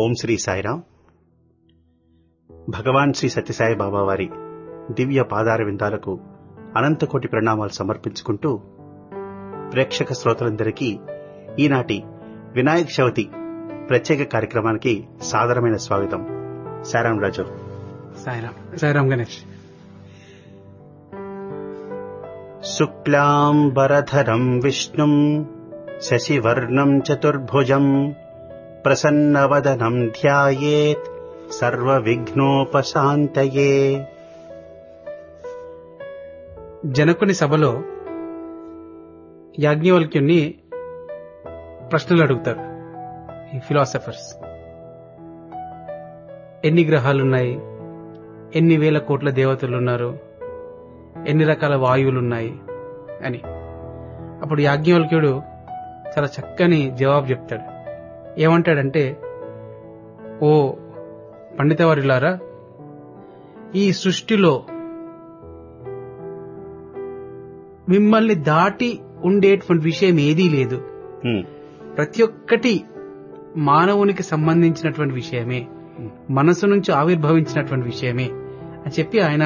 ఓం శ్రీ సాయిరాం భగవాన్ శ్రీ సత్యసాయి బాబా వారి దివ్య పాదార విందాలకు అనంతకోటి ప్రణామాలు సమర్పించుకుంటూ ప్రేక్షక శ్రోతలందరికీ ఈనాటి వినాయక చవితి ప్రత్యేక కార్యక్రమానికి సాదరమైన స్వాగతం సారాం రాజు సాయిరామ్ సాయిరామ్ గణేష్ శుక్లాంబరధరం విష్ణుం శశివర్ణం చతుర్భుజం ప్రసన్నవదనం ధ్యాయేత్ సర్వవిఘ్నోపశాంతయే జనకుని సభలో యాజ్ఞవల్క్యుని ప్రశ్నలు అడుగుతారు ఈ ఫిలాసఫర్స్ ఎన్ని గ్రహాలున్నాయి ఎన్ని వేల కోట్ల దేవతలు ఉన్నారు ఎన్ని రకాల వాయువులు ఉన్నాయి అని అప్పుడు యాజ్ఞవల్క్యుడు చాలా చక్కని జవాబు చెప్తాడు ఏమంటాడంటే ఓ పండితవారిలారా ఈ సృష్టిలో మిమ్మల్ని దాటి ఉండేటువంటి విషయం ఏదీ లేదు హ్మ్. ప్రతి ఒక్కటి మానవునికి సంబంధించినటువంటి విషయమే మనసు నుంచి ఆవిర్భవించినటువంటి విషయమే అని చెప్పి ఆయన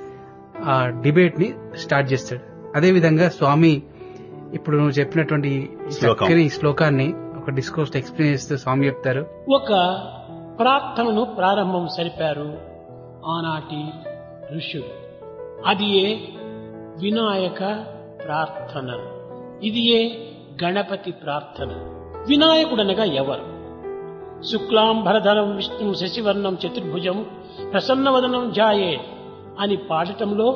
ఆ డిబేట్ ని స్టార్ట్ చేస్తాడు అదే విధంగా స్వామి ఇప్పుడు నువ్వు చెప్పినటువంటి ఈ శ్లోకం. చక్కని స్లోకాన్ని ఒక డిస్కోర్స్ ఎక్స్ప్లెయిన్ చేస్తూ స్వామి చెప్తారు ఒక ప్రార్థనను ప్రారంభం సరిపారు ఆనాటి ఋషులు అది ఏ వినాయక ప్రార్థన ఇది ఏ గణపతి ప్రార్థన వినాయకుడనగా ఎవరు శుక్లాంబరధరం విష్ణు శశివర్ణం చతుర్భుజం ప్రసన్నవదనం జాయే అని పాడటంలో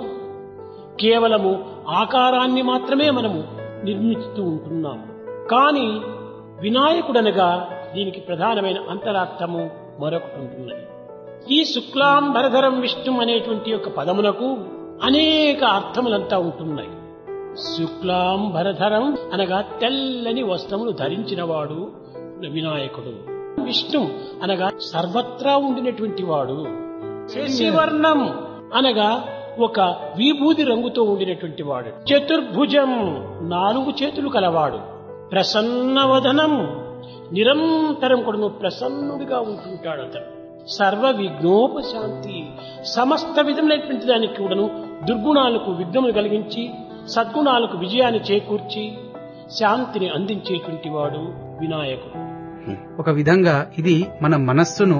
కేవలము ఆకారాన్ని మాత్రమే మనము నిర్మిస్తూ ఉంటున్నాము కానీ వినాయకుడనగా దీనికి ప్రధానమైన అంతరార్థము మరొకటి ఉంటున్నది ఈ శుక్లాంబరధరం విష్ణు అనేటువంటి యొక్క పదమునకు అనేక అర్థములంతా ఉంటున్నాయి శుక్లాంబరధరం అనగా తెల్లని వస్త్రములు ధరించినవాడు వినాయకుడు విష్ణు అనగా సర్వత్రా ఉండినటువంటి వాడు శశివర్ణం అనగా ఒక విభూది రంగుతో ఉండినటువంటి వాడు చతుర్భుజం నాలుగు చేతులు కలవాడు ప్రసన్నవదనం నిరంతరం కూడా ప్రసన్నుడిగా ఉంటుంటాడు అతను సర్వ విఘ్నోపశాంతి సమస్త విధములైనటువంటి దానికి కూడాను దుర్గుణాలకు విఘ్నములు కలిగించి సద్గుణాలకు విజయాన్ని చేకూర్చి శాంతిని అందించేటువంటి వాడు వినాయకుడు ఒక విధంగా ఇది మన మనస్సును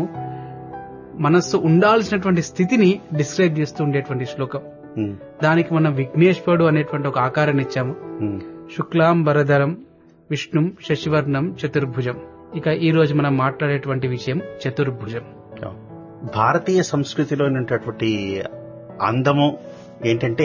మనస్సు ఉండాల్సినటువంటి స్థితిని డిస్క్రైబ్ చేస్తూ ఉండేటువంటి శ్లోకం హ్మ్. దానికి మనం విఘ్నేశ్వరుడు అనేటువంటి ఒక ఆకారాన్ని ఇచ్చాము హ్మ్. శుక్లాంబరధరం విష్ణుం శశివర్ణం చతుర్భుజం ఇక ఈ రోజు మనం మాట్లాడేటువంటి విషయం చతుర్భుజం భారతీయ సంస్కృతిలో ఉన్నటువంటి అందము ఏంటంటే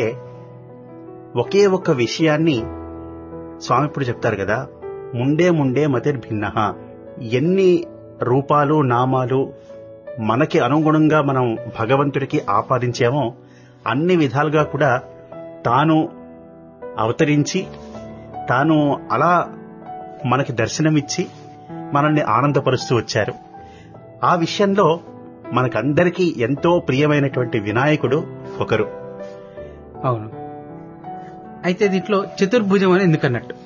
ఒకే ఒక్క విషయాన్ని స్వామి ఇప్పుడు చెప్తారు కదా ముండే ముండే మతిర్భిన్న ఎన్ని రూపాలు నామాలు మనకి అనుగుణంగా మనం భగవంతుడికి ఆపాదించామో అన్ని విధాలుగా కూడా తాను అవతరించి తాను అలా మనకి దర్శనమిచ్చి మనల్ని ఆనందపరుస్తూ వచ్చారు ఆ విషయంలో మనకందరికీ ఎంతో ప్రియమైనటువంటి వినాయకుడు ఒకరు అవును అయితే దీంట్లో చతుర్భుజం అని ఎందుకన్నట్టు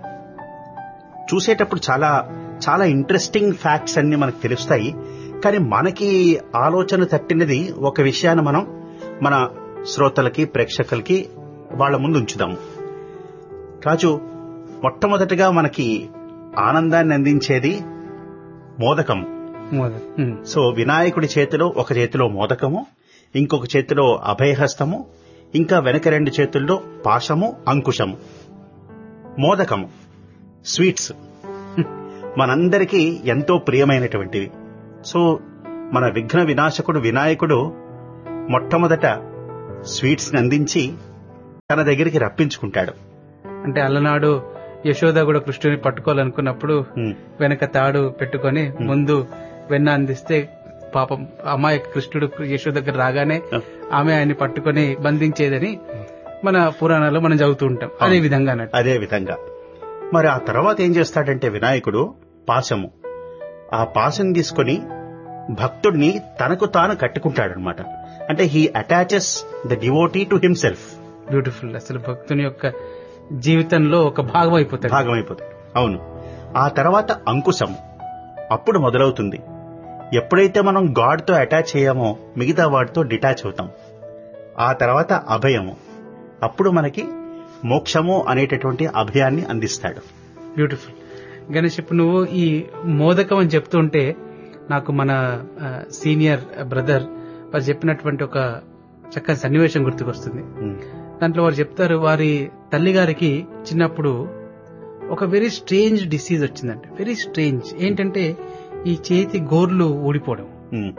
చూసేటప్పుడు చాలా చాలా ఇంట్రెస్టింగ్ ఫ్యాక్ట్స్ అన్ని మనకు తెలుస్తాయి కానీ మనకి ఆలోచన తట్టినది ఒక విషయాన్ని మనం మన శ్రోతలకి ప్రేక్షకులకి వాళ్ళ ముందు ఉంచుదాము రాజు మొట్టమొదటిగా మనకి ఆనందాన్ని అందించేది మోదకం మొదలు ఉమ్, సో వినాయకుడి చేతిలో ఒక చేతిలో మోదకము ఇంకొక చేతిలో అభయహస్తము ఇంకా వెనక రెండు చేతుల్లో పాశము అంకుశము మోదకము స్వీట్స్ మనందరికీ ఎంతో ప్రియమైనటువంటివి సో మన విఘ్న వినాశకుడు వినాయకుడు మొట్టమొదట స్వీట్స్ ని అందించి తన దగ్గరికి రప్పించుకుంటాడు అంటే అల్లనాడు యశోద కూడా కృష్ణుని పట్టుకోవాలనుకున్నప్పుడు ఉమ్, వెనక తాడు పెట్టుకొని ముందు వెన్న అందిస్తే పాపం అమ్మాయి కృష్ణుడు యశోద దగ్గర రాగానే ఆమె ఆయన్ని పట్టుకొని బంధించేదని మన పురాణాల్లో మనం చదువుతూ ఉంటాం అదే విధంగా అన్నట్టు అదే విధంగా మరి ఆ తర్వాత ఏం చేస్తాడంటే వినాయకుడు పాశము ఆ పాశం తీసుకొని భక్తుడిని తనకు తాను కట్టుకుంటాడనమాట అంటే he attaches the devotee to himself beautiful అసలు భక్తుని యొక్క జీవితంలో ఒక భాగం అయిపోతాడు భాగమైపోతుంది అవును ఆ తర్వాత అంకుశం అప్పుడు మొదలవుతుంది ఎప్పుడైతే మనం గాడ్తో అటాచ్ అయ్యామో మిగతా వాటితో డిటాచ్ అవుతాం ఆ తర్వాత అభయము అప్పుడు మనకి మోక్షము అనేటటువంటి అభయాన్ని అందిస్తాడు బ్యూటిఫుల్ గణేష్ ఇప్పుడు నువ్వు ఈ మోదకం అని చెప్తుంటే నాకు మన సీనియర్ బ్రదర్ వారు చెప్పినటువంటి ఒక చక్కని సన్నివేశం గుర్తుకొస్తుంది ఉమ్, దాంట్లో వారు చెప్తారు వారి తల్లి గారికి చిన్నప్పుడు ఒక వెరీ స్ట్రేంజ్ డిసీజ్ వచ్చిందంట వెరీ స్ట్రేంజ్ ఏంటంటే ఈ చేతి గోర్లు ఊడిపోవడం ఉమ్,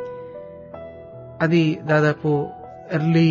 అది దాదాపు ఎర్లీ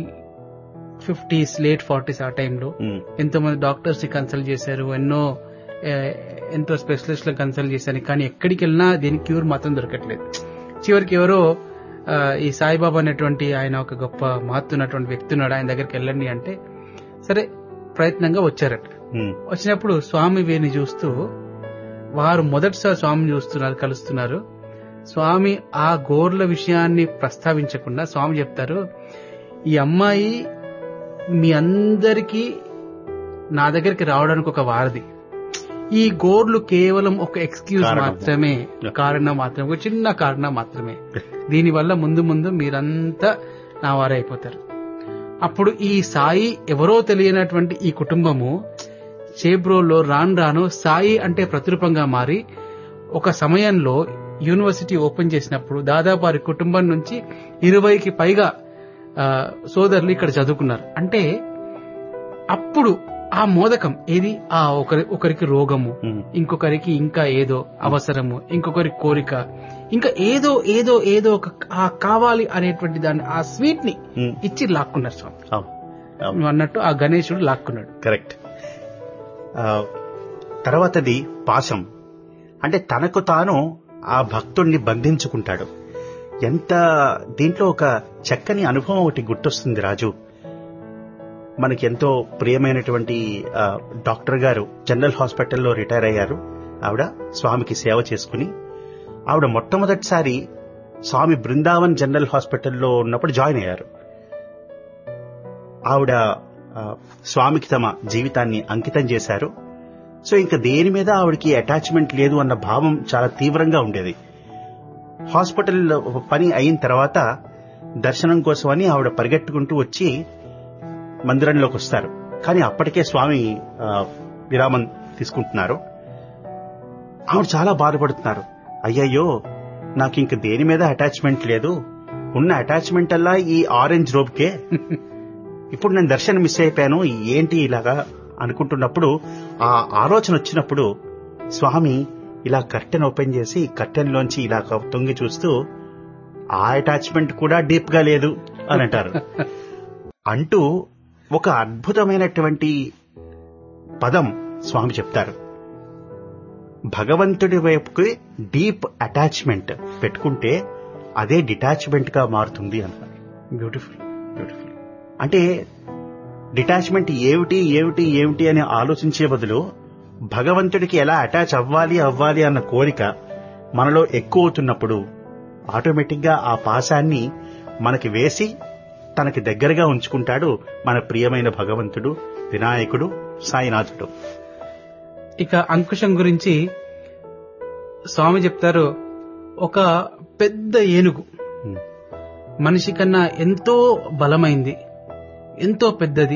ఫిఫ్టీస్ లేట్ ఫార్టీస్ ఆ టైంలో ఉమ్, ఎంతో మంది డాక్టర్స్ ని కన్సల్ట్ చేశారు ఎన్నో ఏ, ఎంతో స్పెషలిస్ట్ కన్సల్ట్ చేశారు కానీ ఎక్కడికి వెళ్ళినా దీనికి క్యూర్ మాత్రం దొరకట్లేదు చివరికి ఎవరో ఆ, ఈ సాయిబాబా అనేటువంటి ఆయన ఒక గొప్ప మహత్తున్నటువంటి వ్యక్తి ఉన్నాడు ఆయన దగ్గరికి వెళ్ళండి అంటే సరే ప్రయత్నంగా వచ్చారట ఉమ్, వచ్చినప్పుడు స్వామి వీరిని చూస్తూ వారు మొదటిసారి స్వామిని చూస్తున్నారు కలుస్తున్నారు స్వామి ఆ గోర్ల విషయాన్ని ప్రస్తావించకుండా స్వామి చెప్తారు ఈ అమ్మాయి మీ అందరికీ నా దగ్గరికి రావడానికి ఒక వారధి ఈ గోర్లు కేవలం ఒక ఎక్స్క్యూజ్ కారణం. మాత్రమే కారణం మాత్రమే ఒక చిన్న కారణం మాత్రమే దీనివల్ల ముందు ముందు మీరంతా నా వారైపోతారు అప్పుడు ఈ సాయి ఎవరో తెలియనటువంటి ఈ కుటుంబము చేబ్రోలో రాను రాను సాయి అంటే ప్రతిరూపంగా మారి ఒక సమయంలో యూనివర్సిటీ ఓపెన్ చేసినప్పుడు దాదాపు వారి కుటుంబం నుంచి ఇరవైకి పైగా ఆ, సోదరులు ఇక్కడ చదువుకున్నారు అంటే అప్పుడు ఆ మోదకం ఏది ఆ ఒకరి ఒకరికి రోగము ఉమ్, ఇంకొకరికి ఇంకా ఏదో అవసరము ఇంకొకరి కోరిక ఇంకా ఏదో ఏదో ఏదో ఒక ఆ కావాలి అనేటువంటి దాన్ని ఆ స్వీట్ ని ఉమ్, ఇచ్చి లాక్కున్నారు స్వామి అవును, అవును. నువ్వు అన్నట్టు ఆ గణేశుడు లాక్కున్నాడు కరెక్ట్ ఆ, తర్వాతది పాశం అంటే తనకు తాను ఆ భక్తుణ్ణి బంధించుకుంటాడు ఎంత దీంట్లో ఒక చక్కని అనుభవం ఒకటి గుర్తొస్తుంది రాజు మనకి ఎంతో ప్రియమైనటువంటి ఆ, డాక్టర్ గారు జనరల్ హాస్పిటల్లో రిటైర్ అయ్యారు ఆవిడ స్వామికి సేవ చేసుకుని ఆవిడ మొట్టమొదటిసారి స్వామి బృందావన్ జనరల్ హాస్పిటల్లో ఉన్నప్పుడు జాయిన్ అయ్యారు ఆవిడ ఆ, స్వామికి తమ జీవితాన్ని అంకితం చేశారు సో ఇంకా దేని మీద ఆవిడకి అటాచ్మెంట్ లేదు అన్న భావం చాలా తీవ్రంగా ఉండేది హాస్పిటల్ పని అయిన తర్వాత దర్శనం కోసమని ఆవిడ పరిగెట్టుకుంటూ వచ్చి మందిరంలోకి వస్తారు కానీ అప్పటికే స్వామి ఆ, విరామం తీసుకుంటున్నారు ఆవిడ చాలా బాధపడుతున్నారు అయ్యయ్యో నాకు ఇంక దేని మీద అటాచ్మెంట్ లేదు ఉన్న అటాచ్మెంట్ అల్లా ఈ ఆరెంజ్ రోబ్కే ఇప్పుడు నేను దర్శనం మిస్ అయిపోయాను ఏంటి ఇలాగా అనుకుంటున్నప్పుడు ఆ ఆలోచన వచ్చినప్పుడు స్వామి ఇలా కర్టెన్ ఓపెన్ చేసి కర్టెన్ లోంచి ఇలా తొంగి చూస్తూ ఆ అటాచ్మెంట్ కూడా డీప్ గా లేదు అని అంటారు అంటూ ఒక అద్భుతమైనటువంటి పదం స్వామి చెప్తారు భగవంతుడి వైపుకి డీప్ అటాచ్మెంట్ పెట్టుకుంటే అదే డిటాచ్మెంట్ గా మారుతుంది అన్నారు బ్యూటిఫుల్ బ్యూటిఫుల్ అంటే డిటాచ్మెంట్ ఏమిటి ఏమిటి ఏమిటి అని ఆలోచించే బదులు భగవంతుడికి ఎలా అటాచ్ అవ్వాలి అవ్వాలి అన్న కోరిక మనలో ఎక్కువ అవుతున్నప్పుడు ఆటోమేటిక్ గా ఆ పాశాన్ని మనకి వేసి తనకి దగ్గరగా ఉంచుకుంటాడు మన ప్రియమైన భగవంతుడు వినాయకుడు సాయినాథుడు ఇక అంకుశం గురించి స్వామి చెప్తారు ఒక పెద్ద ఏనుగు ఉమ్, మనిషి కన్నా ఎంతో బలమైంది ఎంతో పెద్దది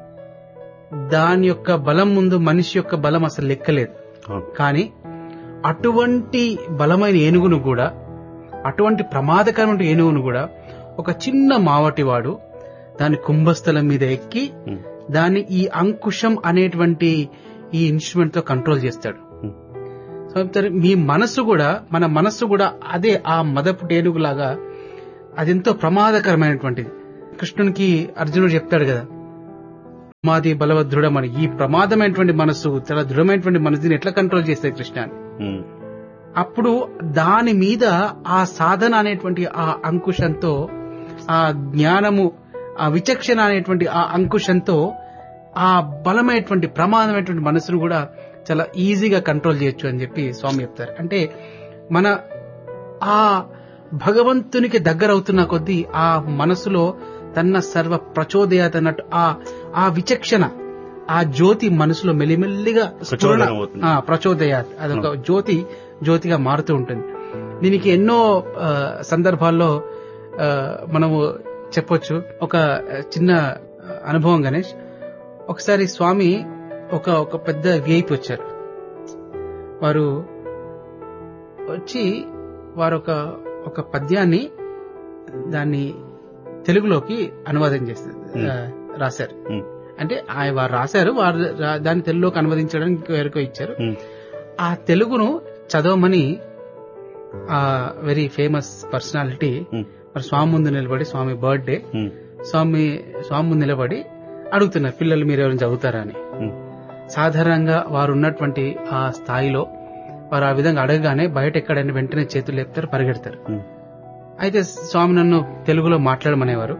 దాని యొక్క బలం ముందు మనిషి యొక్క బలం అసలు లెక్కలేదు అవును. కానీ అటువంటి బలమైన ఏనుగును కూడా అటువంటి ప్రమాదకరమైన ఏనుగును కూడా ఒక చిన్న మావటివాడు దాని కుంభస్థలం మీద ఎక్కి ఉమ్, దాన్ని ఈ అంకుశం అనేటువంటి ఈ ఇన్స్ట్రుమెంట్ తో కంట్రోల్ చేస్తాడు ఉమ్, సో చెప్తారు, మీ మనస్సు కూడా మన మనస్సు కూడా అదే ఆ మదపు టేనుగులాగా అదెంతో ప్రమాదకరమైనటువంటిది కృష్ణునికి అర్జునుడు చెప్తాడు కదా మాది బలవద్ దృఢమని ఈ ప్రమాదమైనటువంటి మనస్సు చాలా దృఢమైనటువంటి మనసుని ఎట్లా కంట్రోల్ చేస్తాయి కృష్ణ అని ఉమ్, అప్పుడు దాని మీద ఆ సాధన అనేటువంటి ఆ అంకుశంతో ఆ జ్ఞానము ఆ విచక్షణ అనేటువంటి ఆ అంకుశంతో ఆ బలమైనటువంటి ప్రమాదమైనటువంటి మనసును కూడా చాలా ఈజీగా కంట్రోల్ చేయొచ్చు అని చెప్పి స్వామి చెప్తారు అంటే మన ఆ భగవంతునికి దగ్గర అవుతున్న కొద్దీ ఆ మనసులో తన సర్వ ప్రచోదయాత్ అన్నట్టు ఆ ఆ విచక్షణ ఆ జ్యోతి మనసులో మెల్లిమెల్లిగా స్ఫురణ ప్రచోదనం అవుతుంది. ఆ, ప్రచోదయాత్ అదొక జ్యోతి జ్యోతిగా మారుతూ ఉంటుంది దీనికి ఎన్నో ఆ, సందర్భాల్లో ఆ, మనము చెప్పొచ్చు ఒక చిన్న అనుభవం గణేష్ ఒకసారి స్వామి ఒక ఒక పెద్ద విఐపి వచ్చారు వారు వచ్చి వారు ఒక ఒక పద్యాన్ని దాన్ని తెలుగులోకి అనువాదం చేస్తారు ఆ, రాశారు ఉమ్, అంటే ఆ- వారు రాశారు వారు రా- దాన్ని తెలుగులోకి అనువదించడానికి వేరొక ఇచ్చారు ఉమ్, ఆ తెలుగును చదవమని ఆ వెరీ ఫేమస్ పర్సనాలిటీ ఉమ్, మరి స్వామి ముందు నిలబడి స్వామి బర్త్డే ఉమ్, స్వామి స్వామి ముందు నిలబడి అడుగుతున్నారు పిల్లలు మీరు ఎవరైనా చదువుతారా అని ఉమ్, సాధారణంగా వారు ఉన్నటువంటి ఆ స్థాయిలో వారు ఆ విధంగా అడగగానే బయట ఎక్కడైనా వెంటనే చేతులు లేపుతారు పరిగెడతారు ఉమ్, అయితే స్వామి నన్ను తెలుగులో మాట్లాడమనేవారు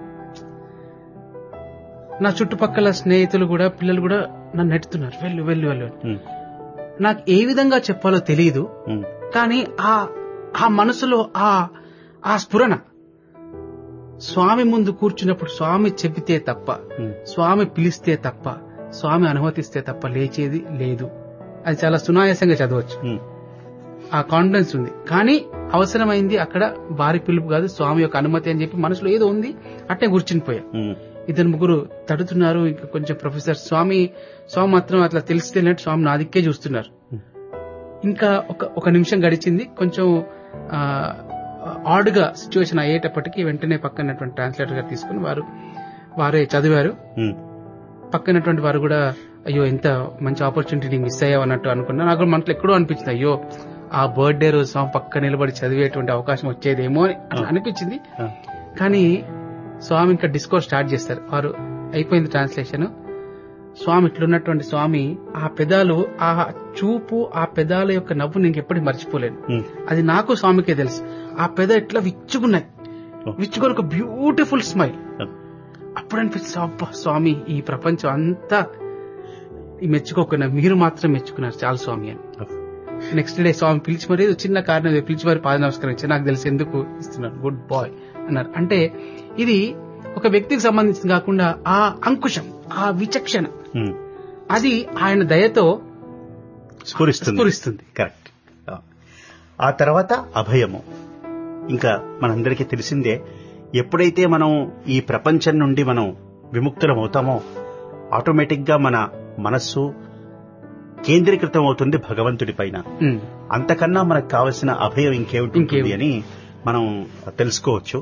నా చుట్టుపక్కల స్నేహితులు కూడా పిల్లలు కూడా నన్ను నెట్టుతున్నారు వెళ్ళు వెళ్ళు వెళ్ళు అని. ఉమ్, నాకు ఏ విధంగా చెప్పాలో తెలియదు ఉమ్, కానీ ఆ ఆ మనసులో ఆ ఆ స్ఫురణ స్వామి ముందు కూర్చున్నప్పుడు స్వామి చెబితే తప్ప ఉమ్, స్వామి పిలిస్తే తప్ప స్వామి అనుమతిస్తే తప్ప లేచేది లేదు అది చాలా సునాయాసంగా చదవచ్చు ఉమ్, ఆ కాన్ఫిడెన్స్ ఉంది కానీ అవసరమైంది అక్కడ వారి పిలుపు కాదు స్వామి యొక్క అనుమతి అని చెప్పి మనసులో ఏదో ఉంది అట్టే కూర్చునిపోయా ఉమ్, ఇద్దరు ముగ్గురు తడుతున్నారు ఇంకా కొంచెం ప్రొఫెసర్ స్వామి స్వామి మాత్రం అట్లా తెలిసి తెలియనట్టు స్వామి నా దిక్కే చూస్తున్నారు ఇంకా ఒక ఒక నిమిషం గడిచింది కొంచెం ఆడ్ గా సిచ్యువేషన్ అయ్యేటప్పటికి వెంటనే పక్కనటువంటి ట్రాన్స్లేటర్ గారు తీసుకుని వారు వారే చదివారు ఉమ్, పక్కనటువంటి వారు కూడా అయ్యో ఎంత మంచి ఆపర్చునిటీ మిస్ అయ్యావు అన్నట్టు అనుకున్నా నాకు కూడా మనసులో ఎక్కడో అనిపించింది అయ్యో ఆ బర్త్డే రోజు స్వామి పక్క నిలబడి చదివేటువంటి అవకాశం వచ్చేదేమో అని అట్లా అనిపించింది ఆ, కానీ స్వామి ఇంకా డిస్కో స్టార్ట్ చేస్తారు వారు అయిపోయింది ట్రాన్స్లేషన్ స్వామి ఇట్లున్నటువంటి స్వామి ఆ పెదాలు ఆ చూపు ఆ పెదాల యొక్క నవ్వు నేను ఎప్పటికీ మర్చిపోలేను ఉమ్, అది నాకు స్వామికే తెలుసు ఆ పెద ఇట్లా విచ్చుకున్నాయి ఓ. విచ్చుకొని ఒక బ్యూటిఫుల్ స్మైల్ ఆ, అప్పుడు అనిపిస్తుంది అబ్బా స్వామి ఈ ప్రపంచం అంతా ఈ మెచ్చుకోకుండా మీరు మాత్రం మెచ్చుకున్నారు చాలు స్వామి అని ఆ, నెక్స్ట్ డే స్వామి పిలిచి మరి ఏదో చిన్న కారణం ఏదో పిలిచి మరి పాద నమస్కారం ఇచ్చారు నాకు తెలిసి ఎందుకు ఇస్తున్నారు గుడ్ బాయ్ అన్నారు అంటే ఇది ఒక వ్యక్తికి సంబంధించింది కాకుండా ఆ అంకుశం ఆ విచక్షణ ఉమ్, అది ఆయన దయతో స్ఫురిస్తుంది స్ఫురిస్తుంది కరెక్ట్ ఆ. ఆ తర్వాత అభయము ఇంకా మనందరికీ తెలిసిందే ఎప్పుడైతే మనం ఈ ప్రపంచం నుండి మనం విముక్తులం అవుతామో ఆటోమేటిక్ గా మన మనస్సు కేంద్రీకృతం అవుతుంది భగవంతుడి పైన ఉమ్, అంతకన్నా మనకు కావలసిన అభయం ఇంకేమిటి ఇంకేమి. అని మనం తెలుసుకోవచ్చు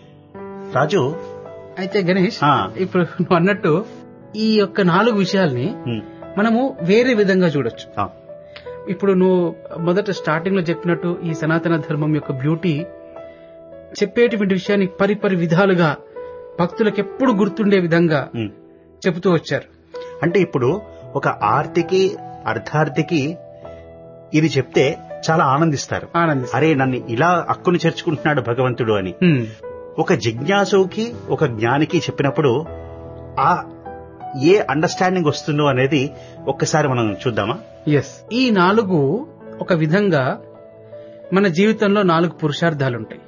రాజు అయితే గణేష్ ఆ. ఇప్పుడు నువ్వు అన్నట్టు ఈ యొక్క నాలుగు విషయాల్ని ఉమ్, మనము వేరే విధంగా చూడొచ్చు ఆ, ఇప్పుడు నువ్వు మొదట స్టార్టింగ్ లో చెప్పినట్టు ఈ సనాతన ధర్మం యొక్క బ్యూటీ చెప్పేటువంటి విషయాన్ని పరిపరి విధాలుగా భక్తులకు ఎప్పుడు గుర్తుండే విధంగా ఉమ్. చెబుతూ వచ్చారు అంటే ఇప్పుడు ఒక ఆర్తికి అర్థార్థికి ఇది చెప్తే చాలా ఆనందిస్తారు ఆనంది అరే నన్ను ఇలా అక్కును చేర్చుకుంటున్నాడు భగవంతుడు అని ఒక జిజ్ఞాసుకి ఒక జ్ఞానికి చెప్పినప్పుడు ఆ ఏ అండర్స్టాండింగ్ వస్తుందో అనేది ఒక్కసారి మనం చూద్దామా ఎస్ ఈ నాలుగు ఒక విధంగా మన జీవితంలో నాలుగు పురుషార్థాలుంటాయి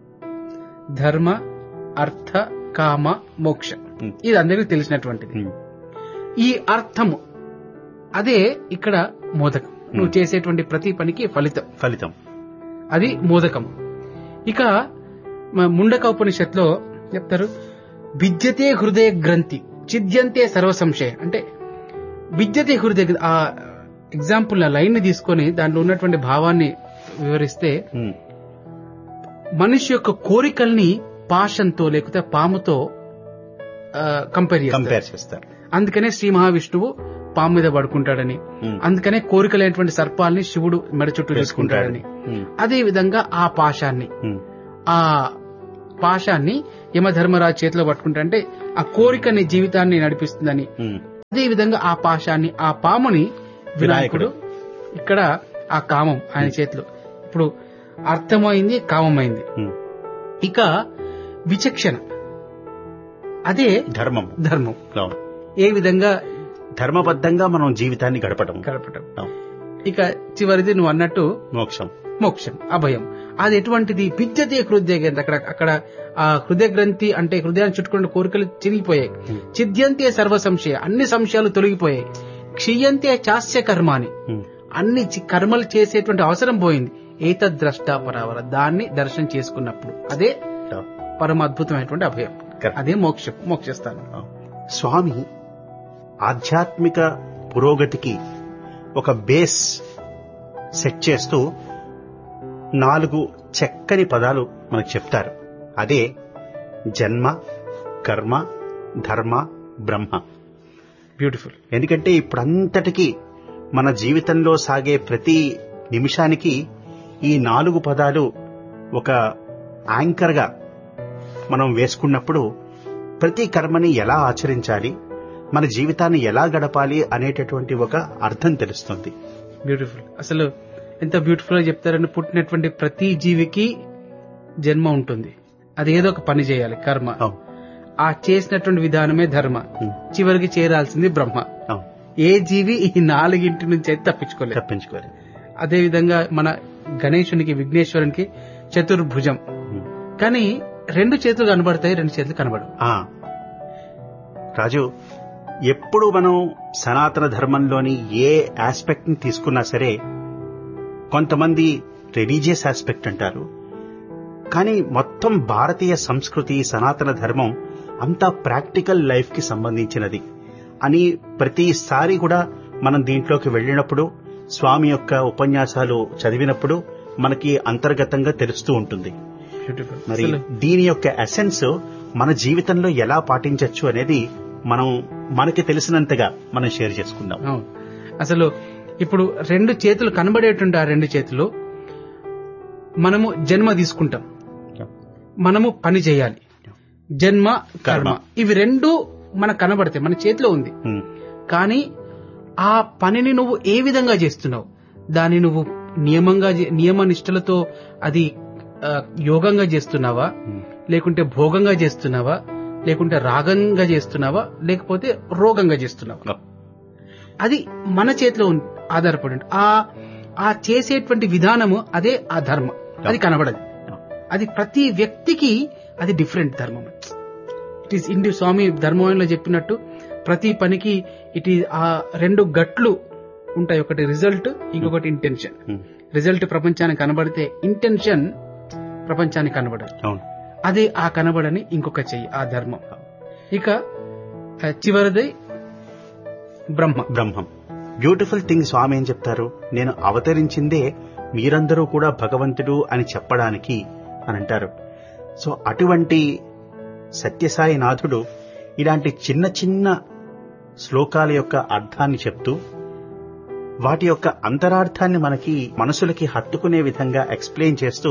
ధర్మ అర్థ కామ మోక్ష Hmm. ఇది అందరికీ తెలిసినటువంటిది ఉమ్, ఈ అర్థము అదే ఇక్కడ మోదకం నువ్వు చేసేటువంటి ప్రతి పనికి ఫలితం ఫలితం అది మోదకం ఇక మ- ముండక ఉపనిషత్లో చెప్తారు విద్యతే హృదయ గ్రంథి చిద్యంతే సర్వ సంశయ అంటే విద్యతే హృదయ గ్ర- ఆ ఎగ్జాంపుల్ ఆ లైన్ ని తీసుకొని దాంట్లో ఉన్నటువంటి భావాన్ని వివరిస్తే ఉమ్, మనిషి యొక్క కోరికల్ని పాశంతో లేకపోతే పాముతో కంపేర్ చేస్తారు కంపేర్ చేస్తారు అందుకనే శ్రీ మహావిష్ణువు పాము మీద పడుకుంటాడని ఉమ్, అందుకనే కోరికలైనటువంటి సర్పాల్ని శివుడు మెడ చుట్టూ వేసుకుంటాడని వేసుకుంటాడని ఉమ్, అదే విధంగా ఆ పాశాన్ని ఉమ్, ఆ పాశాన్ని యమధర్మరాజు చేతిలో పట్టుకుంటా అంటే ఆ కోరికని జీవితాన్ని నడిపిస్తుందని ఉమ్, అదే విధంగా ఆ పాశాన్ని ఆ పాముని వినాయకుడు ఇక్కడ ఆ కామం ఆయన చేతిలో ఇప్పుడు అర్థమైంది కామమైంది ఉమ్. ఇక విచక్షణ అదే ధర్మం ధర్మం అవును. ఏ విధంగా ధర్మబద్ధంగా మనం జీవితాన్ని గడపడం గడపటం అవును. ఇక చివరిది నువ్వు అన్నట్టు మోక్షం మోక్షం అభయం అది ఎటువంటిది విద్యతే హృదయ గ్రంథి అక్కడ అక్కడ ఆ హృదయ గ్రంథి అంటే హృదయాన్ని చుట్టుకున్న కోరికలు చిరిగిపోయాయి చిద్యంతే సర్వ సంశయ అన్ని సంశయాలు తొలగిపోయాయి క్షీయంతే చాస్య కర్మాని ఉమ్, అన్ని చి- కర్మలు చేసేటువంటి అవసరం పోయింది ఏతద్రష్ట పరావర దాన్ని దర్శనం చేసుకున్నప్పుడు అదే పరమ అద్భుతమైనటువంటి అభయం Correct. అదే మోక్ష మోక్షస్థానం స్వామి ఆధ్యాత్మిక పురోగతికి ఒక బేస్ సెట్ చేస్తూ నాలుగు చక్కని పదాలు మనకు చెప్తారు అదే జన్మ కర్మ ధర్మ బ్రహ్మ బ్యూటిఫుల్ ఎందుకంటే ఇప్పుడంతటికీ మన జీవితంలో సాగే ప్రతి నిమిషానికి ఈ నాలుగు పదాలు ఒక యాంకర్గా మనం వేసుకున్నప్పుడు ప్రతి కర్మని ఎలా ఆచరించాలి మన జీవితాన్ని ఎలా గడపాలి అనేటటువంటి ఒక అర్థం తెలుస్తుంది బ్యూటిఫుల్ అసలు ఎంత బ్యూటిఫుల్ గా చెప్తారని పుట్టినటువంటి ప్రతి జీవికి జన్మ ఉంటుంది అది ఏదో ఒక పని చేయాలి కర్మ అవును ఆ చేసినటువంటి విధానమే ధర్మ ఉం. చివరికి చేరాల్సింది బ్రహ్మ అవును ఏ జీవి ఈ నాలుగింటి నుంచి అయితే తప్పించుకోలేదు తప్పించుకోవాలి అదే విధంగా మన గణేశునికి విఘ్నేశ్వరునికి చతుర్భుజం ఉం. కానీ రెండు చేతులు కనబడతాయి రెండు చేతులు కనబడవు ఆ. రాజు ఎప్పుడు మనం సనాతన ధర్మంలోని ఏ ఆస్పెక్ట్ ని తీసుకున్నా సరే కొంతమంది రిలీజియస్ ఆస్పెక్ట్ అంటారు కానీ మొత్తం భారతీయ సంస్కృతి సనాతన ధర్మం అంతా ప్రాక్టికల్ లైఫ్ కి సంబంధించినది అని ప్రతిసారి కూడా మనం దీంట్లోకి వెళ్ళినప్పుడు స్వామి యొక్క ఉపన్యాసాలు చదివినప్పుడు మనకి అంతర్గతంగా తెలుస్తూ ఉంటుంది బ్యూటిఫుల్ మరి అసలు దీని యొక్క ఎసెన్స్ మన జీవితంలో ఎలా పాటించవచ్చు అనేది మనం మనకి తెలిసినంతగా మనం షేర్ చేసుకుందాం అవును అసలు ఇప్పుడు రెండు చేతులు కనబడేటువంటి ఆ రెండు చేతులు మనము జన్మ తీసుకుంటాం మనము పని చేయాలి జన్మ కర్మ కర్మ. ఇవి రెండు మనకు కనబడతాయి మన చేతిలో ఉంది ఉమ్, కానీ ఆ పనిని నువ్వు ఏ విధంగా చేస్తున్నావు దాన్ని నువ్వు నియమంగా చే- నియమ నిష్టలతో అది ఆ, యోగంగా చేస్తున్నావా ఉమ్, లేకుంటే భోగంగా చేస్తున్నావా లేకుంటే రాగంగా చేస్తున్నావా లేకపోతే రోగంగా చేస్తున్నావా అది మన చేతిలో ఉం- ఆధారపడి ఉంటుంది. ఆ ఆ చేసేటువంటి విధానము అదే ఆ ధర్మం అది కనబడదు అది ప్రతి వ్యక్తికి అది డిఫరెంట్ ధర్మం ఇట్ ఈస్ ఇండి స్వామి ధర్మంలో చెప్పినట్టు ప్రతి పనికి ఇట్ ఈ ఆ రెండు గట్లు ఉంటాయి ఒకటి రిజల్ట్ ఇంకొకటి ఇంటెన్షన్ ఉమ్, రిజల్ట్ ప్రపంచానికి కనబడితే ఇంటెన్షన్ ప్రపంచానికి కనబడదు అవును అదే ఆ కనబడని ఇంకొక చెయ్యి ఆ ధర్మం ఇక ఆ, చివరిది బ్రహ్మ బ్రహ్మం బ్యూటిఫుల్ థింగ్ స్వామి ఏం చెప్తారు నేను అవతరించిందే మీరందరూ కూడా భగవంతుడు అని చెప్పడానికి అని అంటారు సో అటువంటి సత్యసాయి నాథుడు ఇలాంటి చిన్న చిన్న శ్లోకాల యొక్క అర్థాన్ని చెప్తూ వాటి యొక్క అంతరార్థాన్ని మనకి మనసులకి హత్తుకునే విధంగా ఎక్స్ప్లెయిన్ చేస్తూ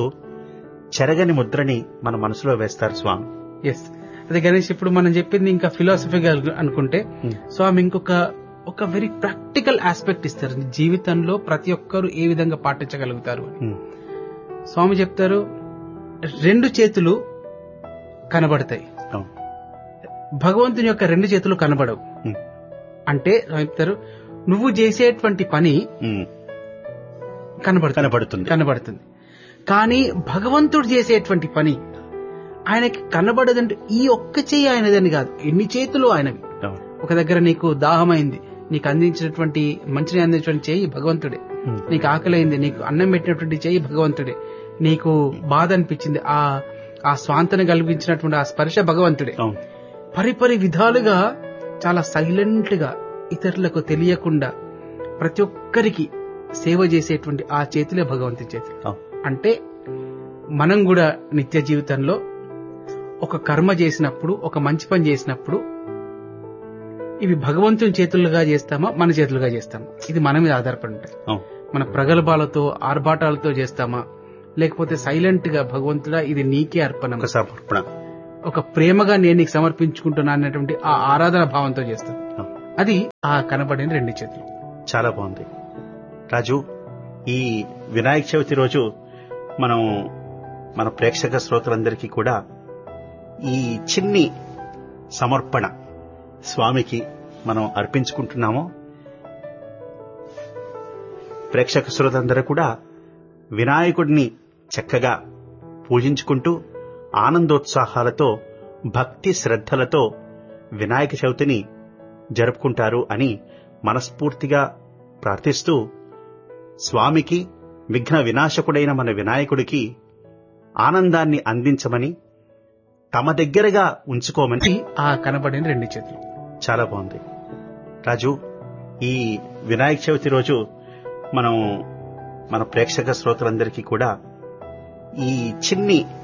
చెరగని ముద్రని మన మనసులో వేస్తారు స్వామి ఎస్ అదే గణేష్ ఇప్పుడు మనం చెప్పింది ఇంకా ఫిలాసఫీగా అనుకుంటే Hmm. స్వామి ఇంకొక ఒక వెరీ ప్రాక్టికల్ ఆస్పెక్ట్ ఇస్తారు జీవితంలో ప్రతి ఒక్కరు ఏ విధంగా పాటించగలుగుతారు అని ఉమ్, స్వామి చెప్తారు రెండు చేతులు కనబడతాయి అవును భగవంతుని యొక్క రెండు చేతులు కనబడవు ఉమ్, అంటే స్వామి చెప్తారు నువ్వు చేసేటువంటి పని ఉమ్, కనబడుతుంది కనబడుతుంది కనబడుతుంది కానీ భగవంతుడు చేసేటువంటి పని ఆయనకి కనబడదంటే ఈ ఒక్క చెయ్యి ఆయనదని కాదు ఎన్ని చేతులు ఆయనవి అవును ఒక దగ్గర నీకు దాహమైంది నీకు అందించినటువంటి మంచిని అందించినటువంటి చెయ్యి భగవంతుడే ఉమ్, నీకు ఆకలైంది నీకు అన్నం పెట్టినటువంటి చెయ్యి భగవంతుడే నీకు బాధ అనిపించింది ఆ ఆ స్వాంతన కల్పించినటువంటి ఆ స్పర్శ భగవంతుడే అవును పరిపరి విధాలుగా చాలా సైలెంట్ గా ఇతరులకు తెలియకుండా ప్రతి ఒక్కరికి సేవ చేసేటువంటి ఆ చేతులే భగవంతుని చేతులు అవును అంటే మనం కూడా నిత్య జీవితంలో ఒక కర్మ చేసినప్పుడు ఒక మంచి పని చేసినప్పుడు ఇవి భగవంతుని చేతులుగా చేస్తామా మన చేతులుగా చేస్తామా ఇది మన మీద ఆధారపడి ఉంటాయి అవును మన ప్రగల్భాలతో ఆర్భాటాలతో చేస్తామా లేకపోతే సైలెంట్ గా భగవంతుడా ఇది నీకే అర్పణ ఒక సమర్పణ ఒక ప్రేమగా నేను నీకు సమర్పించుకుంటున్నా అన్నటువంటి ఆ ఆరాధన భావంతో చేస్తాం అవును. అది ఆ కనబడిన రెండు చేతులు చాలా బాగుంది రాజు ఈ వినాయక చవితి రోజు మనం మన ప్రేక్షక శ్రోతలందరికీ కూడా ఈ చిన్ని సమర్పణ స్వామికి మనం అర్పించుకుంటున్నాము ప్రేక్షక శ్రోతలందరూ కూడా వినాయకుడిని చక్కగా పూజించుకుంటూ ఆనందోత్సాహాలతో భక్తి శ్రద్ధలతో వినాయక చవితిని జరుపుకుంటారు అని మనస్ఫూర్తిగా ప్రార్థిస్తూ స్వామికి విఘ్న వినాశకుడైన మన వినాయకుడికి ఆనందాన్ని అందించమని తమ దగ్గరగా ఉంచుకోమని ఆ కనబడిన రెండు చేతులు చాలా బాగుంది రాజు ఈ వినాయక చవితి రోజు మనం మన ప్రేక్షక శ్రోతలందరికీ కూడా ఈ చిన్ని